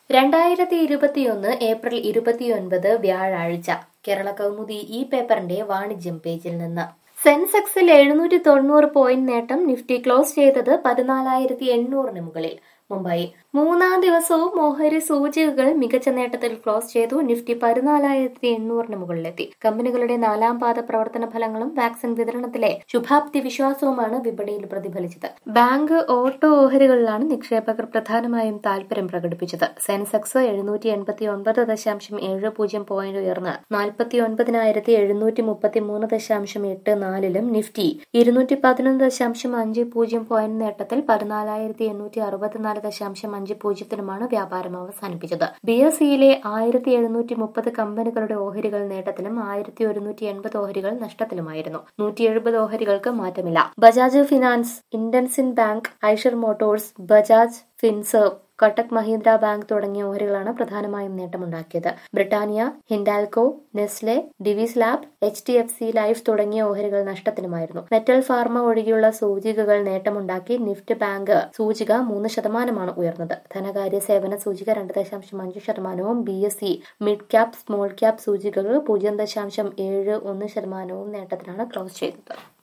രണ്ടായിരത്തി ഇരുപത്തിയൊന്ന് ഏപ്രിൽ ഇരുപത്തിയൊൻപത് വ്യാഴാഴ്ച കേരള കൗമുദി ഈ പേപ്പറിന്റെ വാണിജ്യം പേജിൽ നിന്ന് സെൻസെക്സിൽ എഴുന്നൂറ്റി തൊണ്ണൂറ് പോയിന്റ് നേട്ടം നിഫ്റ്റി ക്ലോസ് ചെയ്തത് പതിനാലായിരത്തി എണ്ണൂറിന് മുകളിൽ മുംബൈ മൂന്നാം ദിവസവും ഓഹരി സൂചികകൾ മികച്ച നേട്ടത്തിൽ ക്ലോസ് ചെയ്തു നിഫ്റ്റി പതിനാലായിരത്തി എണ്ണൂറിന് മുകളിലെത്തി കമ്പനികളുടെ നാലാം പാദ പ്രവർത്തന ഫലങ്ങളും വാക്സിൻ വിതരണത്തിലെ ശുഭാപ്തി വിശ്വാസവുമാണ് വിപണിയിൽ പ്രതിഫലിച്ചത് ബാങ്ക് ഓട്ടോ ഓഹരികളിലാണ് നിക്ഷേപകർ പ്രധാനമായും താൽപര്യം പ്രകടിപ്പിച്ചത് സെൻസെക്സ് എഴുന്നൂറ്റി എൺപത്തി ഒൻപത് ദശാംശം ഏഴ് പൂജ്യം പോയിന്റ് ഉയർന്ന് നാൽപ്പത്തി ഒൻപതിനായിരത്തി എഴുന്നൂറ്റി മുപ്പത്തി മൂന്ന് ദശാംശം എട്ട് നാലിലും നിഫ്റ്റി ഇരുന്നൂറ്റി പതിനൊന്ന് ദശാംശം അഞ്ച് പൂജ്യം പോയിന്റ് നേട്ടത്തിൽ പതിനാലായിരത്തി എണ്ണൂറ്റി അറുപത്തിനാല് ദശാംശം അഞ്ച് പൂജ്യത്തിനുമാണ് വ്യാപാരം അവസാനിപ്പിച്ചത് ബി എസ് സിയിലെ ആയിരത്തി എഴുന്നൂറ്റി മുപ്പത് കമ്പനികളുടെ ഓഹരികൾ നേട്ടത്തിലും ആയിരത്തി ഒരുന്നൂറ്റി എൺപത് ഓഹരികൾ നഷ്ടത്തിലുമായിരുന്നു നൂറ്റി എഴുപത് ഓഹരികൾക്ക് മാറ്റമില്ല Bajaj finance IndusInd bank Eicher motors Bajaj Finserv Kotak Mahindra bank തുടങ്ങിയ ഓഹരികളാണ് പ്രധാനമായും നേട്ടമുണ്ടാക്കിയത് Britannia Hindalco Nestle Divi's lab H D F C life തുടങ്ങിയ ഓഹരികൾ നഷ്ടത്തിലുമായിരുന്നു മെറ്റൽ ഫാർമ ഒഴികെയുള്ള സൂചികകൾ നേട്ടമുണ്ടാക്കി നിഫ്റ്റ് ബാങ്ക് സൂചിക മൂന്ന് ശതമാനമാണ് ഉയർന്നത് ധനകാര്യ സേവന സൂചിക രണ്ട് ദശാംശം അഞ്ച് ശതമാനവും B S C mid cap small cap സൂചികകൾ പൂജ്യം ദശാംശം ഏഴ് ഒന്ന് ശതമാനവും നേട്ടത്തിലാണ് ക്ലോസ് ചെയ്തത്